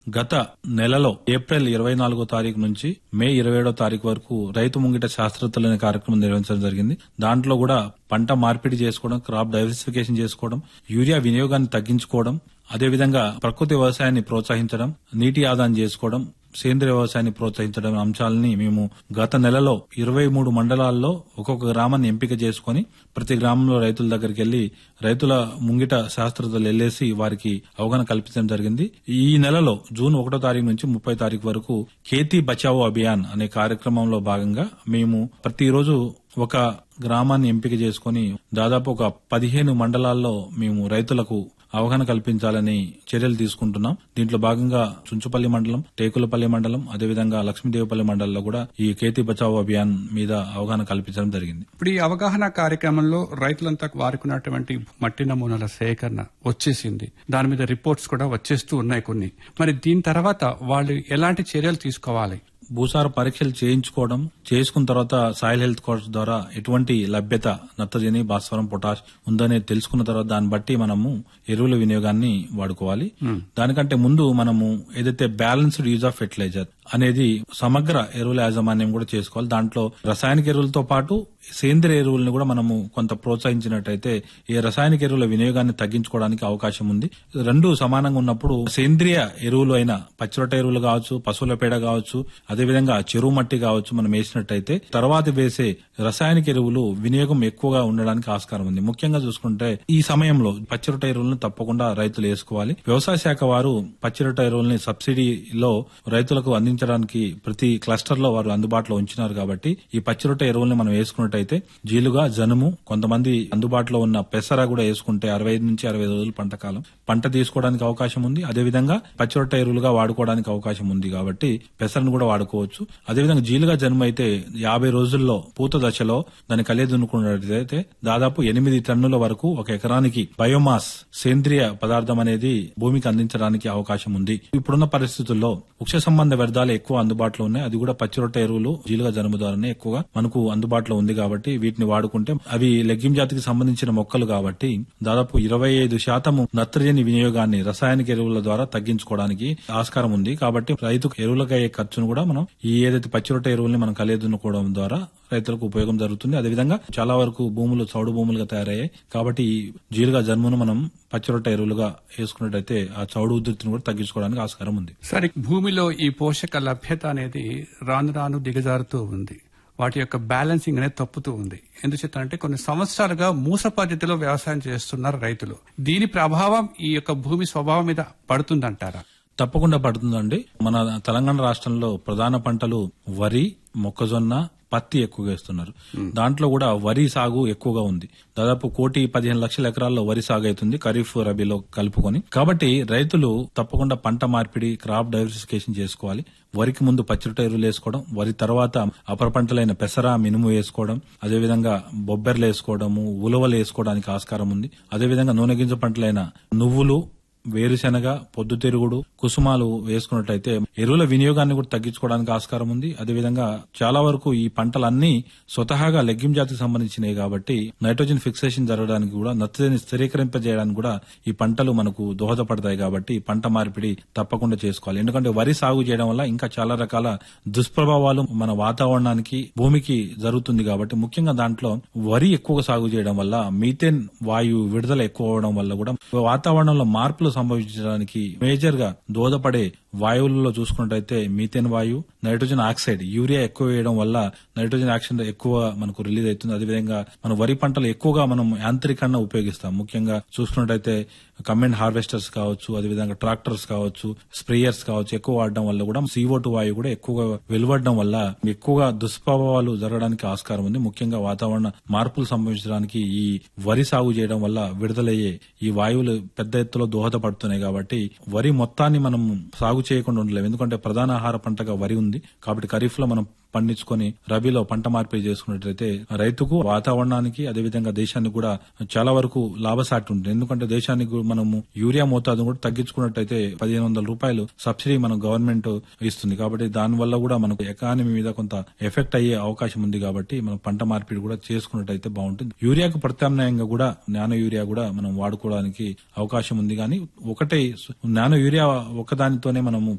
గత నెలలో ఏప్రిల్ ఇరవై నాలుగో తారీఖు నుంచి మే ఇరవై ఏడో తారీఖు వరకు రైతు ముంగిట శాస్త్రవేత్తలు అనే కార్యక్రమం నిర్వహించడం జరిగింది దాంట్లో కూడా పంట మార్పిడి చేసుకోవడం క్రాప్ డైవర్సిఫికేషన్ చేసుకోవడం యూరియా వినియోగాన్ని తగ్గించుకోవడం అదేవిధంగా ప్రకృతి వ్యవసాయాన్ని ప్రోత్సహించడం నీటి ఆదాయం చేసుకోవడం సేంద్రియ వ్యవసాయాన్ని ప్రోత్సహించడం అంశాలని మేము గత నెలలో ఇరవై మూడు మండలాల్లో ఒక్కొక్క గ్రామాన్ని ఎంపిక చేసుకుని ప్రతి గ్రామంలో రైతుల దగ్గరికి వెళ్లి రైతుల ముంగిట శాస్త్రవేత్తలు వెళ్లేసి వారికి అవగాహన కల్పించడం జరిగింది ఈ నెలలో జూన్ ఒకటో తారీఖు నుంచి ముప్పై తారీఖు వరకు ఖేతీ బచావో అభియాన్ అనే కార్యక్రమంలో భాగంగా మేము ప్రతిరోజు ఒక గ్రామాన్ని ఎంపిక చేసుకుని దాదాపు ఒక పదిహేను మండలాల్లో మేము రైతులకు అవగాహన కల్పించాలని చర్యలు తీసుకుంటున్నాం దీంట్లో భాగంగా చుంచుపల్లి మండలం టేకులపల్లి మండలం అదేవిధంగా లక్ష్మీదేవపల్లి మండలంలో కూడా ఈ కేతీ బచావో అభియాన్ మీద అవగాహన కల్పించడం జరిగింది ఇప్పుడు ఈ అవగాహన కార్యక్రమంలో రైతులంతా వారుకున్నటువంటి మట్టి నమూనాల సేకరణ వచ్చేసింది దాని మీద రిపోర్ట్స్ కూడా వచ్చేస్తూ ఉన్నాయి కొన్ని మరి దీని తర్వాత వాళ్ళు ఎలాంటి చర్యలు తీసుకోవాలి భూసార పరీక్షలు చేయించుకోవడం చేసుకున్న తర్వాత సాయిల్ హెల్త్ కోర్స్ ద్వారా ఎటువంటి లభ్యత నత్రజని భాస్వరం పొటాష్ ఉందనే తెలుసుకున్న తర్వాత దాన్ని బట్టి మనము ఎరువుల వినియోగాన్ని వాడుకోవాలి దానికంటే ముందు మనము ఏదైతే బ్యాలెన్స్డ్ యూజ్ ఆఫ్ ఫెర్టిలైజర్ అనేది సమగ్ర ఎరువుల యాజమాన్యం కూడా చేసుకోవాలి దాంట్లో రసాయనిక ఎరువులతో పాటు సేంద్రియ ఎరువులను కూడా మనము కొంత ప్రోత్సహించినట్టయితే ఈ రసాయనిక ఎరువుల వినియోగాన్ని తగ్గించుకోవడానికి అవకాశం ఉంది రెండు సమానంగా ఉన్నప్పుడు సేంద్రియ ఎరువులు అయిన పచ్చిరొట్ట ఎరువులు కావచ్చు పశువుల పేడ కావచ్చు అదేవిధంగా చెరువు మట్టి కావచ్చు మనం వేసినట్టయితే తర్వాత వేసే రసాయనిక ఎరువులు వినియోగం ఎక్కువగా ఉండడానికి ఆస్కారం ఉంది ముఖ్యంగా చూసుకుంటే ఈ సమయంలో పచ్చిరొట్ట ఎరువులను తప్పకుండా రైతులు వేసుకోవాలి వ్యవసాయ శాఖ వారు పచ్చిరొట్ట ఎరువుల్ని సబ్సిడీలో రైతులకు అందించడానికి ప్రతి క్లస్టర్ లో వారు అందుబాటులో ఉంచినారు కాబట్టి ఈ పచ్చిరొట్ట ఎరువుల్ని మనం వేసుకున్నట్టయితే జీలుగా జనుము కొంతమంది అందుబాటులో ఉన్న పెసర కూడా వేసుకుంటే అరవై ఐదు నుంచి అరవై ఐదు రోజులు పంట కాలం పంట తీసుకోవడానికి అవకాశం ఉంది అదేవిధంగా పచ్చిరొట్ట ఎరువులుగా వాడుకోవడానికి అవకాశం ఉంది కాబట్టి పెసరను కూడా వాడుకోవచ్చు అదేవిధంగా జీలుగా జన్మ అయితే యాభై రోజుల్లో పూత దశలో దాన్ని కలియదున్నుకున్నట్లయితే దాదాపు ఎనిమిది టన్నుల వరకు ఒక ఎకరానికి బయోమాస్ సేంద్రియ పదార్థం అనేది భూమికి అందించడానికి అవకాశం ఉంది ఇప్పుడున్న పరిస్థితుల్లో వృక్ష సంబంధ వ్యర్థాలు ఎక్కువ అందుబాటులో ఉన్నాయి అది కూడా పచ్చిరొట్ట ఎరువులు జీలుగా జనుము ద్వారానే ఎక్కువగా మనకు అందుబాటులో ఉంది కాబట్టి వీటిని వాడుకుంటే అవి లెగ్గిం జాతికి సంబంధించిన మొక్కలు కాబట్టి దాదాపు ఇరవై ఐదు శాతము నత్రజని వినియోగాన్ని రసాయనిక ఎరువుల ద్వారా తగ్గించుకోవడానికి ఆస్కారం ఉంది కాబట్టి రైతుకు ఎరువులకు అయ్యే ఖర్చును కూడా మనం ఈ ఏదైతే పచ్చిరొట్ట ఎరువుల్ని మనం కలియదున్నుకోవడం ద్వారా రైతులకు ఉపయోగం జరుగుతుంది అదేవిధంగా చాలా వరకు భూములు చౌడు భూములుగా తయారయ్యాయి కాబట్టి ఈ జీలుగా జన్మును మనం పచ్చిరొట్ట ఎరువులుగా వేసుకున్నట్టయితే ఆ చౌడు ఉధృతిని కూడా తగ్గించుకోవడానికి ఆస్కారం ఉంది సరే భూమిలో ఈ పోషక లభ్యత అనేది రాను రాను దిగజారుతూ ఉంది వాటి యొక్క బ్యాలెన్సింగ్ అనేది తప్పుతూ ఉంది ఎందుచేత అంటే కొన్ని సంవత్సరాలుగా మూస పద్ధతిలో వ్యవసాయం చేస్తున్నారు రైతులు దీని ప్రభావం ఈ యొక్క భూమి స్వభావం మీద పడుతుందంటారా తప్పకుండా పడుతుందండి మన తెలంగాణ రాష్ట్రంలో ప్రధాన పంటలు వరి మొక్కజొన్న పత్తి ఎక్కువగా వేస్తున్నారు దాంట్లో కూడా వరి సాగు ఎక్కువగా ఉంది దాదాపు కోటి పదిహేను లక్షల ఎకరాల్లో వరి సాగు అవుతుంది ఖరీఫ్ రబీలో కలుపుకొని కాబట్టి రైతులు తప్పకుండా పంట మార్పిడి క్రాప్ డైవర్సిఫికేషన్ చేసుకోవాలి వరికి ముందు పచ్చిరొట్ట ఎరువులు వేసుకోవడం వరి తర్వాత అపర పంటలైన పెసర మినుము వేసుకోవడం అదేవిధంగా బొబ్బెర్లు వేసుకోవడము ఉలవలు వేసుకోవడానికి ఆస్కారం ఉంది అదేవిధంగా నూనె గింజ పంటలైన నువ్వులు వేరుశెనగ పొద్దుతిరుగుడు కుసుమాలు వేసుకున్నట్టయితే ఎరువుల వినియోగాన్ని కూడా తగ్గించుకోవడానికి ఆస్కారం ఉంది అదేవిధంగా చాలా వరకు ఈ పంటలన్నీ స్వతహాగా లెగ్గిం జాతికి సంబంధించినవి కాబట్టి నైట్రోజన్ ఫిక్సేషన్ జరగడానికి కూడా నత్రజని స్థిరీకరింపజేయడానికి కూడా ఈ పంటలు మనకు దోహదపడతాయి కాబట్టి పంట మార్పిడి తప్పకుండా చేసుకోవాలి ఎందుకంటే వరి సాగు చేయడం వల్ల ఇంకా చాలా రకాల దుష్ప్రభావాలు మన వాతావరణానికి భూమికి జరుగుతుంది కాబట్టి ముఖ్యంగా దాంట్లో వరి ఎక్కువగా సాగు చేయడం వల్ల మీథేన్ వాయువు విడుదల ఎక్కువ అవడం వల్ల కూడా వాతావరణంలో మార్పులు సంభవించడానికి మేజర్ గా దోహదపడే వాయువులలో చూసుకున్నట్టయితే మీథేన్ వాయువు నైట్రోజన్ ఆక్సైడ్ యూరియా ఎక్కువ వేయడం వల్ల నైట్రోజన్ ఆక్సైడ్ ఎక్కువ మనకు రిలీజ్ అవుతుంది అదేవిధంగా మన వరి పంటలు ఎక్కువగా మనం యాంత్రికంగా ఉపయోగిస్తాం ముఖ్యంగా చూసుకున్నట్టయితే కమెండ్ హార్వెస్టర్స్ కావచ్చు అదేవిధంగా ట్రాక్టర్స్ కావచ్చు స్ప్రేయర్స్ కావచ్చు ఎక్కువ వాడడం వల్ల కూడా సీఓ టూ వాయువు కూడా ఎక్కువగా వెలువడడం వల్ల ఎక్కువగా దుష్ప్రభావాలు జరగడానికి ఆస్కారం ఉంది ముఖ్యంగా వాతావరణ మార్పులు సంభవించడానికి ఈ వరి సాగు చేయడం వల్ల విడుదలయ్యే ఈ వాయువులు పెద్ద ఎత్తులో దోహదపడుతున్నాయి కాబట్టి వరి మొత్తాన్ని మనం సాగు చేయకుండా ఉండలేము ఎందుకంటే ప్రధాన ఆహార పంటగా వరి ఉంది కాబట్టి ఖరీఫ్ లో మనం పండించుకొని రబీలో పంట మార్పిడి చేసుకున్నట్లయితే రైతుకు వాతావరణానికి అదేవిధంగా దేశానికి కూడా చాలా వరకు లాభసాటి ఉంటుంది ఎందుకంటే దేశానికి కూడా మనము యూరియా మోతాదు కూడా తగ్గించుకున్నట్టయితే పదిహేను వందల రూపాయలు సబ్సిడీ మన గవర్నమెంట్ ఇస్తుంది కాబట్టి దాని వల్ల కూడా మనకు ఎకానమీ మీద కొంత ఎఫెక్ట్ అయ్యే అవకాశం ఉంది కాబట్టి మనం పంట మార్పిడి కూడా చేసుకున్నట్టయితే బాగుంటుంది యూరియాకు ప్రత్యామ్నాయంగా కూడా నానో యూరియా కూడా మనం వాడుకోవడానికి అవకాశం ఉంది కానీ ఒకటే నానో యూరియా ఒకదానితోనే మనము